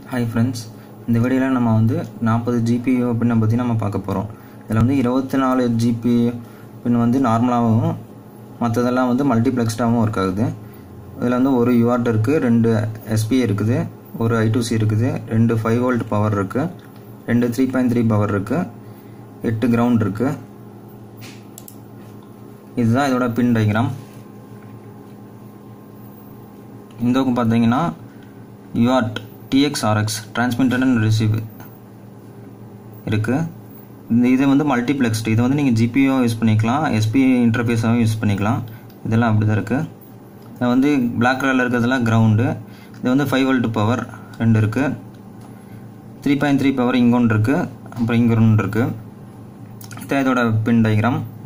hi friends இந்த வீடியோவில் நம்ம வந்து நாற்பது ஜிபியூ பின்னை பற்றி நம்ம பார்க்க போகிறோம் இதில் வந்து இருபத்தி நாலு ஜிபி பின் வந்து நார்மலாகவும் மற்றதெல்லாம் வந்து மல்டிப்ளெக்ஸ்டாகவும் ஒர்க் ஆகுது இதில் வந்து ஒரு யூஆர்ட் இருக்குது ரெண்டு எஸ்பி இருக்குது ஒரு ஐ சி இருக்குது ரெண்டு ஃபைவ் வோல்ட் பவர் இருக்குது ரெண்டு த்ரீ பாயிண்ட் த்ரீ பவர் இருக்குது எட்டு கிரவுண்ட் இருக்குது இதுதான் இதோட பின் டயக்ராம் இந்த பக்கம் பார்த்தீங்கன்னா UART TXRX transmitted and receive இருக்குது இந்த இது வந்து மல்டிப்ளெக்ஸ்டு இது வந்து நீங்கள் ஜிபிஓ யூஸ் பண்ணிக்கலாம் எஸ்பி இன்டர்ஃபேஸாகவும் யூஸ் பண்ணிக்கலாம் இதெல்லாம் அப்படி தான் இருக்குது இது வந்து பிளாக் கலரில் இருக்கிறதெல்லாம் கிரவுண்டு இது வந்து ஃபைவ் வோல்ட் பவர் ரெண்டு இருக்குது த்ரீ பாயிண்ட் த்ரீ பவர் இங்கே ஒன்று இருக்குது அப்புறம் இங்கே ஒன்று இருக்குது இதான் இதோட பின் டயக்ராம்